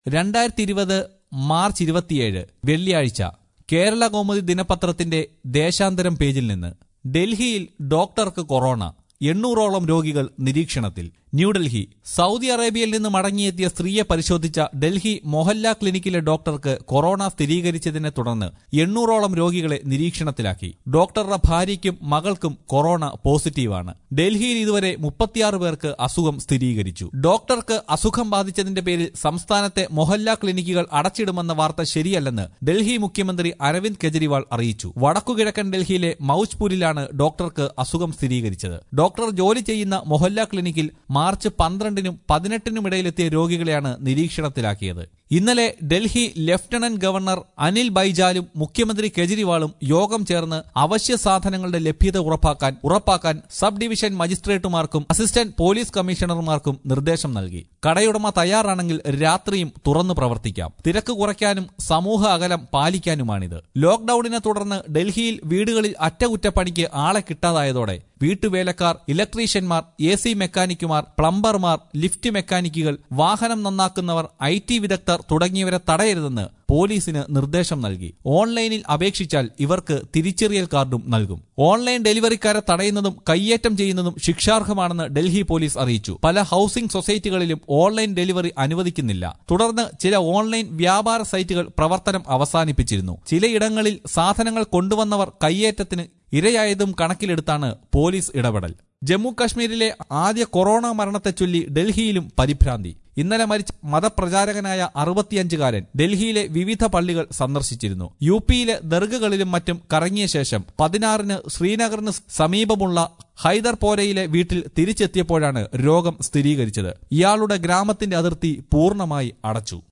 രണ്ടായിരത്തി ഇരുപത് മാർച്ച് ഇരുപത്തിയേഴ് വെള്ളിയാഴ്ച കേരള കൗമുദി ദിനപത്രത്തിന്റെ ദേശാന്തരം പേജിൽ നിന്ന് ഡൽഹിയിൽ ഡോക്ടർക്ക് കൊറോണ എണ്ണൂറോളം രോഗികൾ നിരീക്ഷണത്തിൽ ന്യൂഡൽഹി സൗദി അറേബ്യയിൽ നിന്ന് മടങ്ങിയെത്തിയ സ്ത്രീയെ പരിശോധിച്ച ഡൽഹി മൊഹല്ല ക്ലിനിക്കിലെ ഡോക്ടർക്ക് കൊറോണ സ്ഥിരീകരിച്ചതിനെ തുടർന്ന് എണ്ണൂറോളം രോഗികളെ നിരീക്ഷണത്തിലാക്കി ഡോക്ടറുടെ ഭാര്യയ്ക്കും മകൾക്കും കൊറോണ പോസിറ്റീവാണ് ഡൽഹിയിൽ ഇതുവരെ മുപ്പത്തിയാറ് പേർക്ക് അസുഖം സ്ഥിരീകരിച്ചു ഡോക്ടർക്ക് അസുഖം ബാധിച്ചതിന്റെ പേരിൽ സംസ്ഥാനത്തെ മൊഹല്ല ക്ലിനിക്കുകൾ അടച്ചിടുമെന്ന വാർത്ത ശരിയല്ലെന്ന് ഡൽഹി മുഖ്യമന്ത്രി അരവിന്ദ് കെജ്രിവാൾ അറിയിച്ചു വടക്കുകിഴക്കൻ ഡൽഹിയിലെ മൌജ്പൂരിലാണ് ഡോക്ടർക്ക് അസുഖം സ്ഥിരീകരിച്ചത് ഡോക്ടർ ജോലി ചെയ്യുന്ന മൊഹല്ല ക്ലിനിക്കിൽ മാർച്ച് പന്ത്രണ്ടിനും പതിനെട്ടിനും ഇടയിലെത്തിയ രോഗികളെയാണ് നിരീക്ഷണത്തിലാക്കിയത് ഇന്നലെ ഡൽഹി ലഫ്റ്റനന്റ് ഗവർണർ അനിൽ ബൈജാലും മുഖ്യമന്ത്രി കെജ്രിവാളും യോഗം ചേർന്ന് അവശ്യ സാധനങ്ങളുടെ ലഭ്യത ഉറപ്പാക്കാൻ ഉറപ്പാക്കാൻ സബ് ഡിവിഷൻ മജിസ്ട്രേറ്റുമാർക്കും അസിസ്റ്റന്റ് പോലീസ് കമ്മീഷണർമാർക്കും നിർദ്ദേശം നൽകി കടയുടമ തയ്യാറാണെങ്കിൽ രാത്രിയും തുറന്നു പ്രവർത്തിക്കാം തിരക്ക് കുറയ്ക്കാനും സമൂഹ അകലം പാലിക്കാനുമാണിത് ലോക്ഡൌണിനെ തുടർന്ന് ഡൽഹിയിൽ വീടുകളിൽ അറ്റകുറ്റപ്പണിക്ക് ആളെ കിട്ടാതായതോടെ വീട്ടുവേലക്കാർ ഇലക്ട്രീഷ്യന്മാർ എ സി മെക്കാനിക്കുമാർ പ്ലംബർമാർ ലിഫ്റ്റ് മെക്കാനിക്കുകൾ വാഹനം നന്നാക്കുന്നവർ ഐ ടി വിദഗ്ധർ തുടങ്ങിയവരെ തടയരുതെന്ന് പോലീസിന് നിർദ്ദേശം നൽകി ഓൺലൈനിൽ അപേക്ഷിച്ചാൽ ഇവർക്ക് തിരിച്ചറിയൽ കാർഡും നൽകും ഓൺലൈൻ ഡെലിവറിക്കാരെ തടയുന്നതും കയ്യേറ്റം ചെയ്യുന്നതും ശിക്ഷാർഹമാണെന്ന് ഡൽഹി പോലീസ് അറിയിച്ചു പല ഹൌസിംഗ് സൊസൈറ്റികളിലും ഓൺലൈൻ ഡെലിവറി അനുവദിക്കുന്നില്ല തുടർന്ന് ചില ഓൺലൈൻ വ്യാപാര സൈറ്റുകൾ പ്രവർത്തനം അവസാനിപ്പിച്ചിരുന്നു ചിലയിടങ്ങളിൽ സാധനങ്ങൾ കൊണ്ടുവന്നവർ കയ്യേറ്റത്തിന് ഇരയായതും കണക്കിലെടുത്താണ് പോലീസ് ഇടപെടൽ ജമ്മു കാശ്മീരിലെ ആദ്യ കൊറോണ മരണത്തെ ചൊല്ലി ഡൽഹിയിലും പരിഭ്രാന്തി ഇന്നലെ മരിച്ച മതപ്രചാരകനായ അറുപത്തിയഞ്ചുകാരൻ ഡൽഹിയിലെ വിവിധ പള്ളികൾ സന്ദർശിച്ചിരുന്നു യു പിയിലെ ദർഗകളിലും മറ്റും കറങ്ങിയ ശേഷം പതിനാറിന് ശ്രീനഗറിന് സമീപമുള്ള ഹൈദർപോരയിലെ വീട്ടിൽ തിരിച്ചെത്തിയപ്പോഴാണ് രോഗം സ്ഥിരീകരിച്ചത് ഇയാളുടെ ഗ്രാമത്തിന്റെ അതിർത്തി പൂർണ്ണമായി അടച്ചു